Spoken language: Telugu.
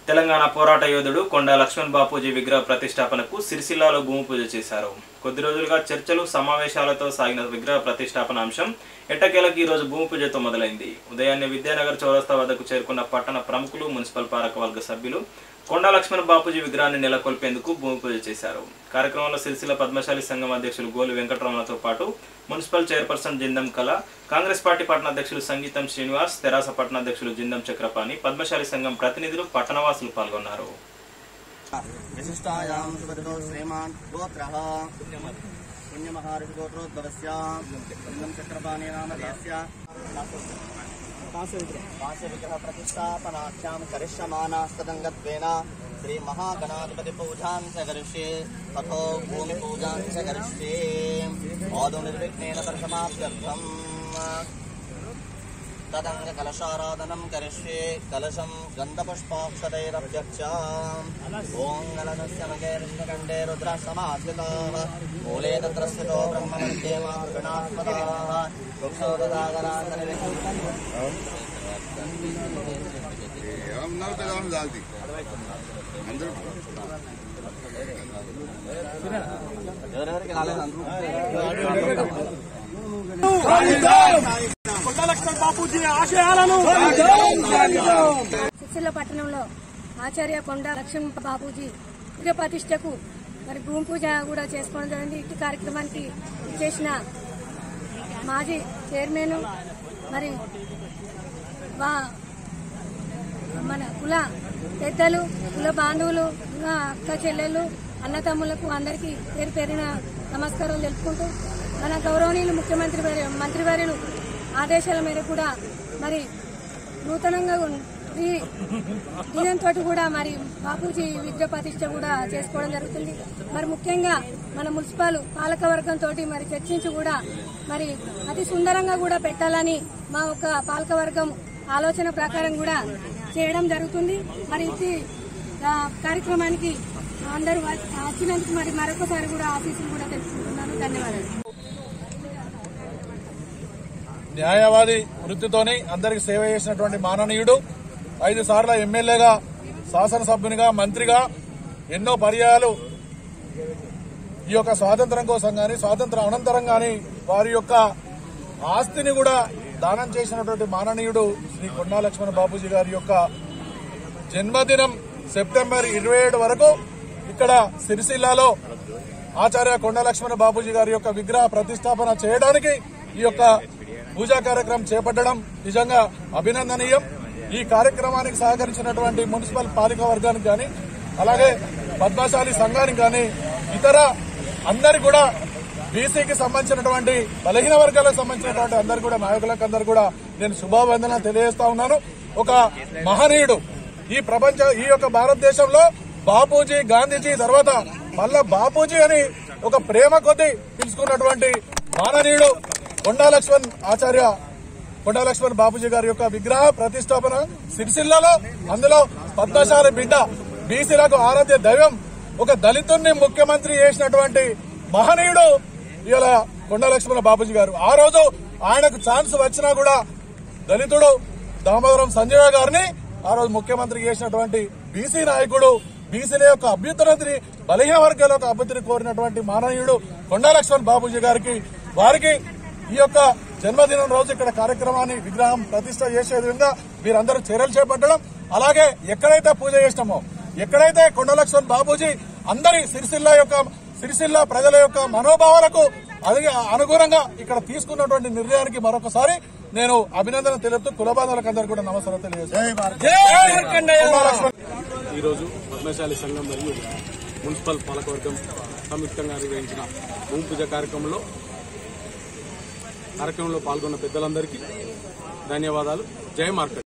తెలంగాణ పోరాట యోధుడు కొండా లక్ష్మణ్ బాపూజీ విగ్రహ ప్రతిష్టాపనకు సిరిసిల్లాలో భూమి పూజ చేశారు కొద్ది రోజులుగా చర్చలు సమావేశాలతో సాగిన విగ్రహ ప్రతిష్టాపన అంశం ఎట్టకేలకు ఈ రోజు భూమి పూజతో మొదలైంది ఉదయాన్నే విద్యానగర్ చౌరస్తా వద్దకు చేరుకున్న పట్టణ ప్రముఖులు మున్సిపల్ పాలక వర్గ సభ్యులు కొండా లక్ష్మణ్ బాపూజీ విగ్రహాన్ని నెలకొల్పేందుకు భూమి పూజ చేశారు కార్యక్రమంలో సిరిసిల్ల పద్మశాలి సంఘం అధ్యక్షులు గోలు వెంకటరమణతో పాటు మున్సిపల్ చైర్పర్సన్ జిందం కళ కాంగ్రెస్ పార్టీ పట్టణ అధ్యక్షులు సంగీతం శ్రీనివాస్ తెరాస పట్టణ అధ్యక్షులు జిందం చక్రపాణి పద్మశాలి సంఘం ప్రతినిధులు పట్టణవాసులు పాల్గొన్నారు विशिष्टायां सुपतितो श्रीमान् गोत्रः पुण्यमहाऋषिगोत्रोद्भवस्य इन्दं चक्रपाणि नामधेयस्य पाशविग्रहप्रतिष्ठापनाख्यां करिष्यमाणास्तदङ्गत्वेन श्रीमहागणाधिपतिपूजां च करिष्ये तथो भूमिपूजां च करिष्ये आदौ निर्विघ्नेन दर्शमाप्त्यर्थम् तदङ्गकलशाराधनं करिष्ये कलशं गन्धपुष्पाक्षतैरभ्यक्ष ॐ गलनस्य मकेरिष्णकण्डे रुद्रसमाश्रिताः मूले तत्र स्थितो ब्रह्ममध्ये मातृगणात्मदाः वृक्षो అందరూ పెద్దవాళ్ళు తాగుతాయి అందరూ ఎవరెవరికి రాలేదు అందరూ సిరిసిల్ల పట్టణంలో ఆచార్య కొండ లక్ష్మణ్ బాపూజీ విగ్రహ ప్రతిష్టకు మరి భూమి పూజ కూడా చేసుకోవడం జరిగింది ఇటు కార్యక్రమానికి చేసిన మాజీ చైర్మన్ మరి వా- మన కుల పెద్దలు కుల బాంధవులు ఇంకా అక్క చెల్లెళ్ళు అన్నతమ్ములకు అందరికీ పేరు పేరిన నమస్కారాలు తెలుపుకుంటూ మన గౌరవనీయులు ముఖ్యమంత్రి వర్య- మంత్రివర్యులు ఆదేశాల మేరకు కూడా మరి నూతనంగా ఉన్- ఈ దీనంతో కూడా మరి బాపూజీ విద్య ప్రతిష్ట కూడా చేసుకోవడం జరుగుతుంది మరి ముఖ్యంగా మన మున్సిపల్ పాలక వర్గంతో మరి చర్చించి కూడా మరి అతి సుందరంగా కూడా పెట్టాలని మా ఒక పాలక వర్గం ఆలోచన ప్రకారం కూడా చేయడం జరుగుతుంది మరి ఇది ఆ, కార్యక్రమానికి అందరూ వ- వచ్చినందుకు మరి మరొకసారి కూడా ఆఫీసులు కూడా తెలుసుకుంటున్నాను ధన్యవాదాలు న్యాయవాది వృత్తితోని అందరికి సేవ చేసినటువంటి మాననీయుడు ఐదు సార్ల ఎమ్మెల్యేగా శాసనసభ్యునిగా మంత్రిగా ఎన్నో పర్యాయాలు ఈ యొక్క స్వాతంత్రం కోసం గాని స్వాతంత్ర అనంతరం గాని వారి యొక్క ఆస్తిని కూడా దానం చేసినటువంటి మాననీయుడు శ్రీ కొండా లక్ష్మణ బాబూజీ గారి యొక్క జన్మదినం సెప్టెంబర్ ఇరవై ఏడు వరకు ఇక్కడ సిరిసిల్లాలో ఆచార్య కొండ లక్ష్మణ బాబూజీ గారి యొక్క విగ్రహ ప్రతిష్టాపన చేయడానికి ఈ యొక్క పూజా కార్యక్రమం చేపట్టడం నిజంగా అభినందనీయం ఈ కార్యక్రమానికి సహకరించినటువంటి మున్సిపల్ పాలిక వర్గానికి గాని అలాగే పద్మశాలి సంఘానికి గాని ఇతర అందరి కూడా బీసీకి సంబంధించినటువంటి బలహీన వర్గాలకు సంబంధించినటువంటి అందరు కూడా నాయకులకు అందరు కూడా నేను శుభావందన తెలియజేస్తా ఉన్నాను ఒక మహనీయుడు ఈ ప్రపంచ ఈ యొక్క భారతదేశంలో బాపూజీ గాంధీజీ తర్వాత మళ్ళా బాపూజీ అని ఒక ప్రేమ కొద్దీ పిలుచుకున్నటువంటి మాననీయుడు కొండా లక్ష్మణ్ ఆచార్య కొండా లక్ష్మణ్ బాపూజీ గారి యొక్క విగ్రహ ప్రతిష్టాపన సిరిసిల్లలో అందులో పద్మశాలి బిడ్డ బీసీలకు ఆరాధ్య దైవం ఒక దళితుణ్ణి ముఖ్యమంత్రి చేసినటువంటి మహనీయుడు ఇవాళ కొండా లక్ష్మణ బాపూజీ గారు ఆ రోజు ఆయనకు ఛాన్స్ వచ్చినా కూడా దళితుడు దామోదరం సంజయ్ గారిని ఆ రోజు ముఖ్యమంత్రి చేసినటువంటి బీసీ నాయకుడు బీసీల యొక్క అభ్యుత్తరని బలహీన వర్గాల యొక్క అభ్యుతిని కోరినటువంటి మాననీయుడు కొండా లక్ష్మణ్ బాబూజీ గారికి వారికి ఈ యొక్క జన్మదినం రోజు ఇక్కడ కార్యక్రమాన్ని విగ్రహం ప్రతిష్ట చేసే విధంగా మీరందరూ చర్యలు చేపట్టడం అలాగే ఎక్కడైతే పూజ చేసినామో ఎక్కడైతే కొండ లక్ష్మణ్ బాబూజీ అందరి సిరిసిల్ల యొక్క సిరిసిల్ల ప్రజల యొక్క మనోభావాలకు అది అనుగుణంగా ఇక్కడ తీసుకున్నటువంటి నిర్ణయానికి మరొకసారి నేను అభినందన తెలుపుతూ కుల బాంధవులకు అందరికీ కూడా నమస్కారం తెలియజేస్తాను ఈరోజు పద్మశాలి సంఘం మరియు మున్సిపల్ పాలకవర్గం సంయుక్తంగా నిర్వహించిన భూమి పూజ కార్యక్రమంలో కార్యక్రమంలో పాల్గొన్న పెద్దలందరికీ ధన్యవాదాలు జై మార్కెట్